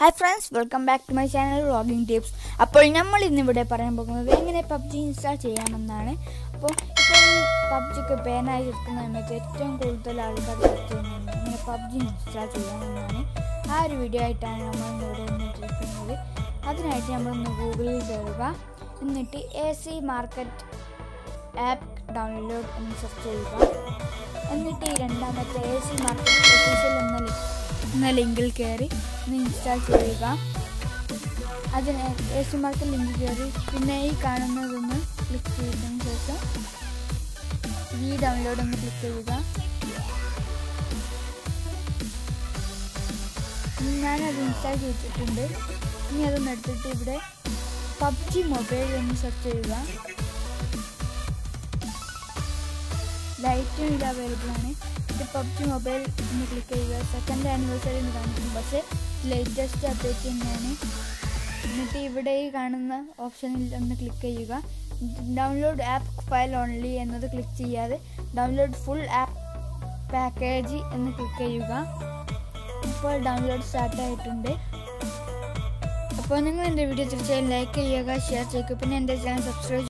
hi friends welcome back to my channel vlogging tips അപ്പോൾ നമ്മൾ ഇന്നിവിടെ പറയാൻ പോകുന്നത് എങ്ങനെ പബ്ജി ഇൻസ്റ്റാൾ ചെയ്യാമെന്നാണ് അപ്പോൾ ഇപ്പോൾ പബ്ജിക്ക് ബാനായി എടുക്കുന്ന സമയത്ത് ഏറ്റവും കൂടുതൽ ആൾക്കാർ സെർച്ച് ചെയ്യുന്നത് എങ്ങനെ പബ്ജി ഇൻസ്റ്റാൾ ചെയ്യാമെന്നാണ് ആ ഒരു വീഡിയോ ആയിട്ടാണ് നമ്മൾ ഇന്നിവിടെ നിന്നിട്ടിരിക്കുന്നത് അതിനായിട്ട് നമ്മളൊന്ന് ഗൂഗിളിൽ കയറുക എന്നിട്ട് A C market app download എന്ന് സെർച്ച് ചെയ്യുക എന്നിട്ട് ഈ രണ്ടാമത്തെ എ സി മാർക്കറ്റ് ഒഫീഷ്യൽ എന്ന ലിങ്ക് എന്ന ലിങ്കിൽ കയറി ഒന്ന് ഇൻസ്റ്റാൾ ചെയ്യുക അതിന് എ സി മാർക്കറ്റ് ലിങ്ക് കയറി പിന്നെ ഈ കാണുന്നതൊന്ന് ക്ലിക്ക് ചെയ്തതിന് ശേഷം വി ഡൗൺലോഡ് ഒന്ന് ക്ലിക്ക് ചെയ്യുക ഇനി ഞാനത് ഇൻസ്റ്റാൾ ചെയ്തിട്ടുണ്ട് ഇനി അതൊന്ന് എടുത്തിട്ട് ഇവിടെ പബ്ജി മൊബൈൽ എന്ന് സെർച്ച് ചെയ്യുക ലൈറ്റും ഇത് അവൈലബിൾ ആണ് ഇത് പബ്ജി മൊബൈൽ ഒന്ന് ക്ലിക്ക് ചെയ്യുക സെക്കൻഡ് ആനിവേഴ്സറി എന്ന് കാണിക്കും പക്ഷേ ലേറ്റസ്റ്റ് അപ്ഡേറ്റ് തന്നെയാണ് എന്നിട്ട് ഇവിടെ ഈ കാണുന്ന ഓപ്ഷനിൽ ഒന്ന് ക്ലിക്ക് ചെയ്യുക ഡൗൺലോഡ് ആപ്പ് ഫയൽ ഓൺലി എന്നത് ക്ലിക്ക് ചെയ്യാതെ ഡൗൺലോഡ് ഫുൾ ആപ്പ് പാക്കേജ് എന്ന് ക്ലിക്ക് ചെയ്യുക ഇപ്പോൾ ഡൗൺലോഡ് സ്റ്റാർട്ട് ആയിട്ടുണ്ട് അപ്പോൾ നിങ്ങൾ എൻ്റെ വീഡിയോ തീർച്ചയായും ലൈക്ക് ചെയ്യുക ഷെയർ ചെയ്യുക പിന്നെ എൻ്റെ ചാനൽ സബ്സ്ക്രൈബ്